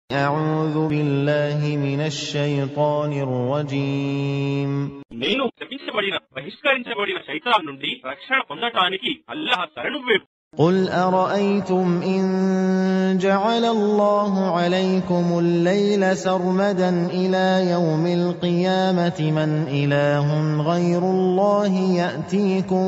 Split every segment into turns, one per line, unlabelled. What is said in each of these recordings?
أعوذ بالله من الشيطان الرجيم
నేను శపించబడిన బహిష్కరించబడిన శైతాన్ నుండి రక్షణ పొందటానికి అల్లాహ్ శరణు వేపు
قل أرأيتم إن جعل الله عليكم الليل سرمدا إلى يوم القيامة من إله غير الله يأتيكم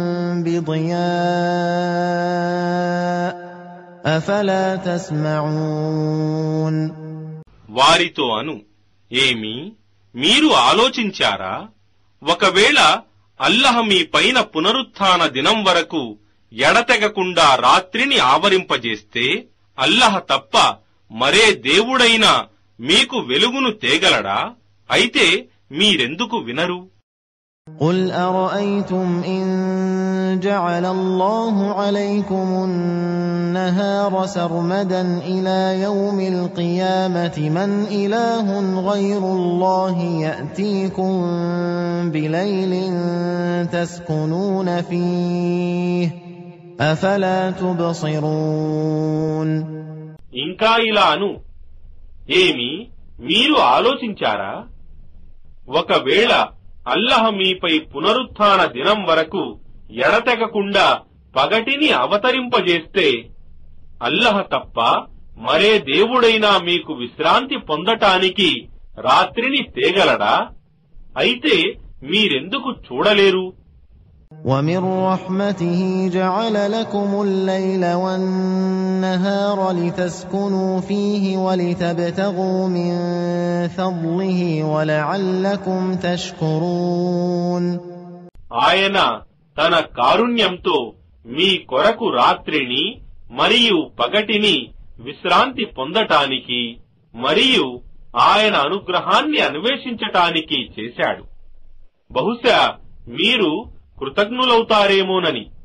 بضياء أفلا تسمعون
వారితో అను ఏమి మీరు ఆలోచించారా ఒకవేళ అల్లహ మీ పైన పునరుత్థాన దినం వరకు ఎడతెగకుండా రాత్రిని ఆవరింపజేస్తే అల్లహ తప్ప మరే దేవుడైనా మీకు వెలుగును తేగలడా అయితే మీరెందుకు వినరు
قل أرأيتم إن جعل الله عليكم النهار سرمدا إلى يوم القيامة من إله غير الله يأتيكم بليل تسكنون فيه أفلا تبصرون
ఇంకా ఇలా అను ఏమి మీరు ఆలోచించారా ఒకవేళ అల్లహ మీపై పునరుత్థాన దినం వరకు ఎడతెగకుండా పగటిని అవతరింపజేస్తే అల్లహ తప్ప మరే దేవుడైనా మీకు విశ్రాంతి పొందటానికి రాత్రిని తేగలడా అయితే మీరెందుకు చూడలేరు
ومن رحمته جعل لكم الليل والنهار لتسكنوا فيه ولتبتغوا من فضله ولعلكم تشكرون
ఆయన తన కారుణ్యంతో మీ కొరకు రాత్రిని మరియు పగటిని విశ్రాంతి పొందటానికి మరియు ఆయన అనుగ్రహాన్ని అన్వేషించటానికి చేశాడు బహుశా మీరు కృతజ్ఞులవుతారేమోనని